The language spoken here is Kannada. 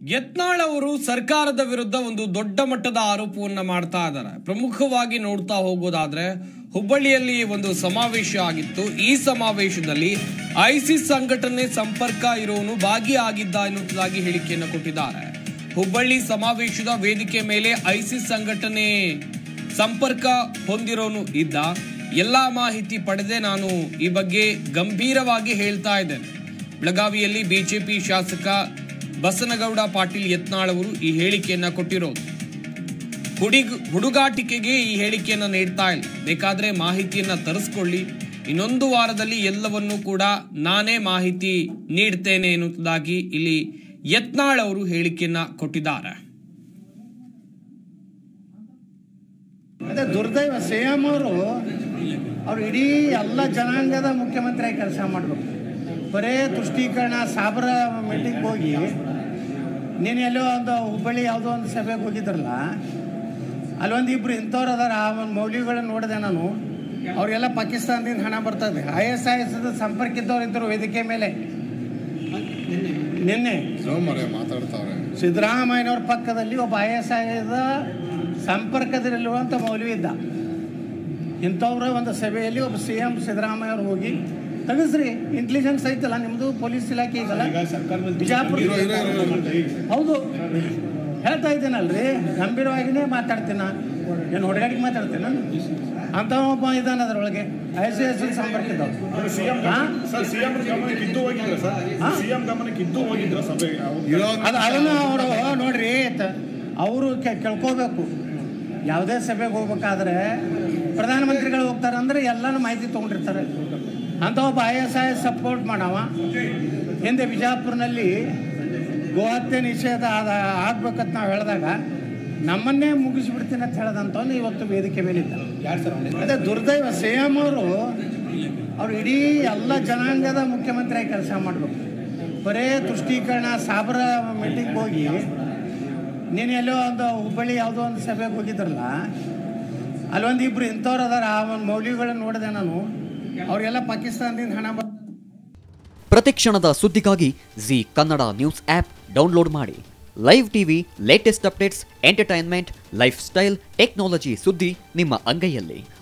ಯತ್ನಾಳ್ ಅವರು ಸರ್ಕಾರದ ವಿರುದ್ಧ ಒಂದು ದೊಡ್ಡ ಮಟ್ಟದ ಆರೋಪವನ್ನ ಮಾಡ್ತಾ ಇದ್ದಾರೆ ಪ್ರಮುಖವಾಗಿ ನೋಡ್ತಾ ಹೋಗೋದಾದ್ರೆ ಹುಬ್ಬಳ್ಳಿಯಲ್ಲಿ ಒಂದು ಸಮಾವೇಶ ಆಗಿತ್ತು ಈ ಸಮಾವೇಶದಲ್ಲಿ ಐಸಿಸ್ ಸಂಘಟನೆ ಸಂಪರ್ಕ ಇರೋನು ಭಾಗಿಯಾಗಿದ್ದ ಎನ್ನುವುದಾಗಿ ಹೇಳಿಕೆಯನ್ನು ಕೊಟ್ಟಿದ್ದಾರೆ ಹುಬ್ಬಳ್ಳಿ ಸಮಾವೇಶದ ವೇದಿಕೆ ಮೇಲೆ ಐಸಿಸ್ ಸಂಘಟನೆ ಸಂಪರ್ಕ ಹೊಂದಿರೋನು ಇದ್ದ ಎಲ್ಲಾ ಮಾಹಿತಿ ಪಡೆದೆ ನಾನು ಈ ಬಗ್ಗೆ ಗಂಭೀರವಾಗಿ ಹೇಳ್ತಾ ಇದ್ದೇನೆ ಬೆಳಗಾವಿಯಲ್ಲಿ ಬಿಜೆಪಿ ಶಾಸಕ ಬಸನಗೌಡ ಪಾಟೀಲ್ ಯತ್ನಾಳ್ ಅವರು ಈ ಹೇಳಿಕೆಯನ್ನ ಕೊಟ್ಟಿರೋದು ಹುಡುಗ ಹುಡುಗಾಟಿಕೆಗೆ ಈ ಹೇಳಿಕೆಯನ್ನ ನೀಡ್ತಾ ಇಲ್ಲ ಬೇಕಾದ್ರೆ ಮಾಹಿತಿಯನ್ನ ತರಿಸ್ಕೊಳ್ಳಿ ಇನ್ನೊಂದು ವಾರದಲ್ಲಿ ಎಲ್ಲವನ್ನೂ ಕೂಡ ನಾನೇ ಮಾಹಿತಿ ನೀಡ್ತೇನೆ ಎನ್ನುವುದಾಗಿ ಇಲ್ಲಿ ಯತ್ನಾಳ್ ಅವರು ಹೇಳಿಕೆಯನ್ನ ಕೊಟ್ಟಿದ್ದಾರೆ ಅದೇ ದುರ್ದೈವ ಸಿ ಎಂ ಅವರು ಅವ್ರು ಇಡೀ ಎಲ್ಲ ಜನಾಂಗದ ಮುಖ್ಯಮಂತ್ರಿಯಾಗಿ ಕೆಲಸ ಮಾಡಬೇಕು ಬರೇ ತುಷ್ಟೀಕರಣ ಸಾಬರ ಮೀಟಿಂಗ್ ಹೋಗಿ ನೀನು ಎಲ್ಲೋ ಒಂದು ಹುಬ್ಬಳ್ಳಿ ಯಾವುದೋ ಒಂದು ಸಭೆಗೆ ಹೋಗಿದ್ರಲ್ಲ ಅಲ್ಲೊಂದು ಇಬ್ರು ಇಂಥವ್ರು ಅದಾರ ಆ ಒಂದು ಮೌಲ್ಯಗಳನ್ನ ನೋಡಿದೆ ನಾನು ಅವ್ರಿಗೆಲ್ಲ ಪಾಕಿಸ್ತಾನದಿಂದ ಹಣ ಬರ್ತದೆ ಐ ಎಸ್ ಐ ಎಸ್ ಸಂಪರ್ಕ ಇದ್ದವ್ರು ಇದ್ದರು ವೇದಿಕೆ ಮೇಲೆ ನಿನ್ನೆ ಸೋಮವಾರ ಮಾತಾಡ್ತಾವ್ರೆ ಸಿದ್ದರಾಮಯ್ಯನವ್ರ ಪಕ್ಕದಲ್ಲಿ ಒಬ್ಬ ಐ ಎಸ್ ಐದ ಸಂಪರ್ಕದಲ್ಲಿರುವಂಥ ಮೌಲ್ವಿ ಇದ್ದ ಇಂಥವ್ರ ಒಂದು ಸಭೆಯಲ್ಲಿ ಒಬ್ಬ ಸಿ ಎಂ ಸಿದ್ದರಾಮಯ್ಯ ಅವ್ರು ಹೋಗಿ ತೆಗೆಸ್ರಿ ಇಂಟೆಲಿಜೆನ್ಸ್ ಐತಲ್ಲ ನಿಮ್ಮದು ಪೊಲೀಸ್ ಇಲಾಖೆ ಇದಲ್ಲ ಬಿಜಾಪುರ ಇರೋ ಇರೋ ಇರೋ ಹೌದು ಹೇಳ್ತಾ ಇದ್ದೀನಲ್ರಿ ಗಂಭೀರವಾಗಿನೇ ಮಾತಾಡ್ತೀನಿ ನಾನು ಏನು ಹುಡುಗಾಡಿಗೆ ಮಾತಾಡ್ತೀನಿ ನಾನು ಅಂತ ಒಬ್ಬ ಇದ್ದಾನೆ ಅದರೊಳಗೆ ಐ ಸಿ ಎಸ್ ಸಂಪರ್ಕ ಇದ್ದವ್ರು ಸಿಎಂ ಹಾಂ ಸರ್ ಸಿಎಂ ಗಮನಕ್ಕೆ ಇದ್ದು ಹೋಗಿದ್ರ ಸರ್ ಸಿಎಂ ಗಮನಕ್ಕೆ ಇದ್ದು ಹೋಗಿದ್ರ ಸಭೆ ಇರೋ ಅದು ಅದನ್ನು ಅವರು ನೋಡ್ರಿ ತ- ಅವರು ಕೇಳ್ಕೋಬೇಕು ಯಾವುದೇ ಸಭೆಗೆ ಹೋಗ್ಬೇಕಾದ್ರೆ ಪ್ರಧಾನಮಂತ್ರಿಗಳು ಹೋಗ್ತಾರೆ ಅಂದ್ರೆ ಎಲ್ಲನೂ ಮಾಹಿತಿ ತೊಗೊಂಡಿರ್ತಾರೆ ಅಂತ ಒಬ್ಬ I S I S support ಮಾಡವ ಹಿಂದೆ ಬಿಜಾಪುರ್ನಲ್ಲಿ ಗೋಹತ್ಯೆ ನಿಷೇಧ ಆದ ಆಗ್ಬೇಕಂತ ನಾವು ಹೇಳಿದಾಗ ನಮ್ಮನ್ನೇ ಮುಗಿಸ್ಬಿಡ್ತೀನಿ ಅಂತ ಹೇಳ್ದಂಥವ್ನು ಇವತ್ತು ವೇದಿಕೆ ಮೇಲಿದ್ದ ಅದೇ ದುರ್ದೈವ ಸಿ ಎಂ ಅವರು ಅವ್ರು ಇಡೀ ಎಲ್ಲ ಜನಾಂಗದ ಮುಖ್ಯಮಂತ್ರಿಯಾಗಿ ಕೆಲಸ ಮಾಡಬೇಕು ಬರೇ ತುಷ್ಟೀಕರಣ ಸಾಬರ ಮೀಟಿಂಗ್ ಹೋಗಿ ನೀನು ಎಲ್ಲೋ ಒಂದು ಹುಬ್ಬಳ್ಳಿ ಯಾವುದೋ ಒಂದು ಸಭೆಗೆ ಹೋಗಿದ್ರಲ್ಲ ಅಲ್ಲೊಂದು ಇಬ್ರು ಇಂಥವ್ರು ಅದಾರ ಆ ಒಂದು ಮೌಲ್ಯಗಳನ್ನ ನೋಡಿದೆ ನಾನು ಅವ್ರಿಗೆಲ್ಲ ಪಾಕಿಸ್ತಾನದಿಂದ ಹಣ ಬರ್ತದೆ ಪ್ರತಿಕ್ಷಣದ ಸುದ್ದಿಗಾಗಿ Zee Kannada news app download ಮಾಡಿ live TV latest updates entertainment lifestyle technology ಸುದ್ದಿ ನಿಮ್ಮ ಅಂಗೈಯಲ್ಲಿ